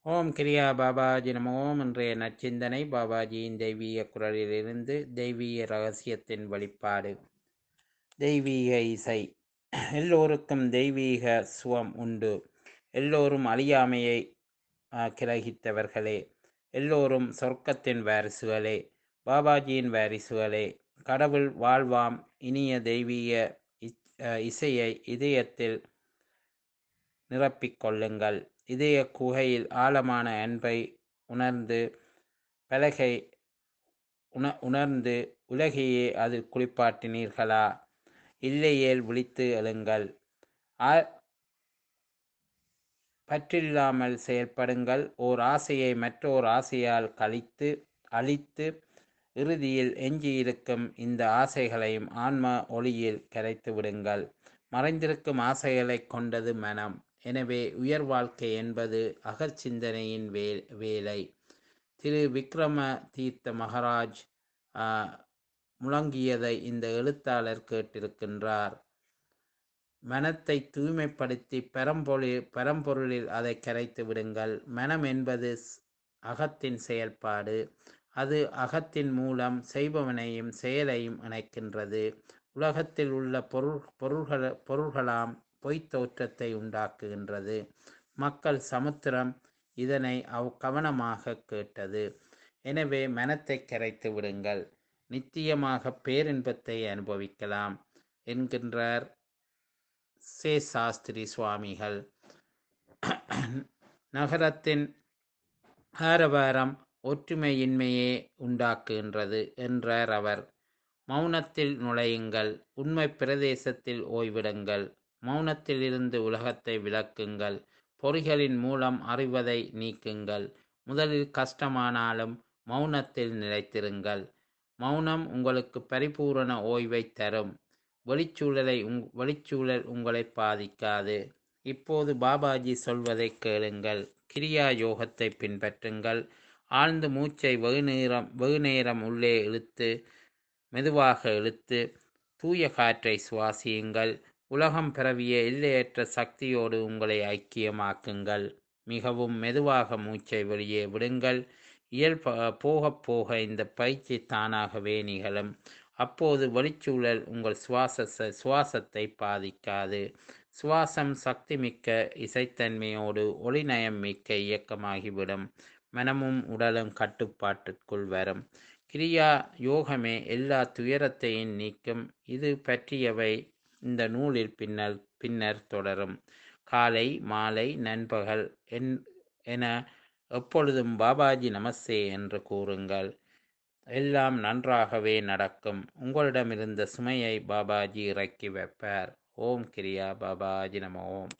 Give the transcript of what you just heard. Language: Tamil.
ஓம் கிரியா பாபாஜி நம ஓம் இன்றைய நச்சிந்தனை பாபாஜியின் தெய்வீக குரலிலிருந்து தெய்வீக ரகசியத்தின் வெளிப்பாடு தெய்வீக இசை எல்லோருக்கும் தெய்வீக சுவம் உண்டு எல்லோரும் அழியாமையை ஆ, கிரகித்தவர்களே எல்லோரும் சொர்க்கத்தின் வாரிசுகளே பாபாஜியின் வாரிசுகளே கடவுள் வாழ்வாம் இனிய தெய்வீக இச்- ஆ, இசையை இதயத்தில் நிரப்பிக் கொள்ளுங்கள் இதய குகையில் ஆழமான அன்பை உணர்ந்து பலகை உண உணர்ந்து உலகையே அதில் குளிப்பாட்டினீர்களா இல்லையேல் விழித்து எழுங்கள் ஆ- பற்றில்லாமல் செயல்படுங்கள் ஓர் ஆசையை மற்றோர் ஆசையால் கழித்து அழித்து இறுதியில் எஞ்சியிருக்கும் இந்த ஆசைகளையும் ஆன்ம ஒளியில் கரைத்து விடுங்கள் மறைந்திருக்கும் ஆசைகளைக் கொண்டது மனம் எனவே உயர் வாழ்க்கை என்பது அகச்சிந்தனையின் வே வேலை திரு விக்ரம தீர்த்த மகாராஜ் ஆ, முழங்கியதை இந்த எழுத்தாளர் கேட்டிருக்கின்றார் மனத்தை தூய்மைப்படுத்தி பரம்பொருளில் பரம்பொருளில் அதை கரைத்து விடுங்கள் மனம் என்பது ஸ்- அகத்தின் செயல்பாடு அது அகத்தின் மூலம் செய்பவனையும் செயலையும் இணைக்கின்றது உலகத்தில் உள்ள பொருள் பொருள்கள பொருள்களாம் பொய்த் தோற்றத்தை உண்டாக்குகின்றது மக்கள் சமுத்திரம் இதனை அவ் கவனமாக கேட்டது எனவே மனத்தை கரைத்து விடுங்கள் நித்தியமாக பேரின்பத்தை அனுபவிக்கலாம் என்கின்றார் சே சாஸ்திரி சுவாமிகள் நகரத்தின் ஆரவாரம் ஒற்றுமையின்மையே உண்டாக்குகின்றது என்றார் அவர் மௌனத்தில் நுழையுங்கள் உண்மை பிரதேசத்தில் ஓய்விடுங்கள் மௌனத்தில் இருந்து உலகத்தை விளக்குங்கள் பொறிகளின் மூலம் அறிவதை நீக்குங்கள் முதலில் கஷ்டமானாலும் மௌனத்தில் நிலைத்திருங்கள் மௌனம் உங்களுக்கு பரிபூரண ஓய்வை தரும் வெளிச்சூழலை உங் வெளிச்சூழல் உங்களை பாதிக்காது இப்போது பாபாஜி சொல்வதை கேளுங்கள் கிரியா யோகத்தை பின்பற்றுங்கள் ஆழ்ந்து மூச்சை வெகு நேரம் வெகு நேரம் உள்ளே இழுத்து மெதுவாக இழுத்து தூய காற்றை சுவாசியுங்கள் உலகம் பரவிய எல்லையற்ற சக்தியோடு உங்களை ஐக்கியமாக்குங்கள் மிகவும் மெதுவாக மூச்சை வெளியே விடுங்கள் இயல்ப போகப் போக இந்த பயிற்சி தானாகவே நிகழும் அப்போது வெளிச்சூழல் உங்கள் சுவாச சுவாசத்தை பாதிக்காது சுவாசம் சக்திமிக்க இசைத்தன்மையோடு ஒளிநயம் மிக்க இயக்கமாகிவிடும் மனமும் உடலும் கட்டுப்பாட்டிற்குள் வரும் கிரியா யோகமே எல்லா துயரத்தையும் நீக்கும் இது பற்றியவை இந்த நூலில் பின்னர் பின்னர் தொடரும் காலை மாலை நண்பகல் என் என எப்பொழுதும் பாபாஜி நமஸ்தே என்று கூறுங்கள் எல்லாம் நன்றாகவே நடக்கும் உங்களிடமிருந்த சுமையை பாபாஜி இறக்கி வைப்பார் ஓம் கிரியா பாபாஜி நம ஓம்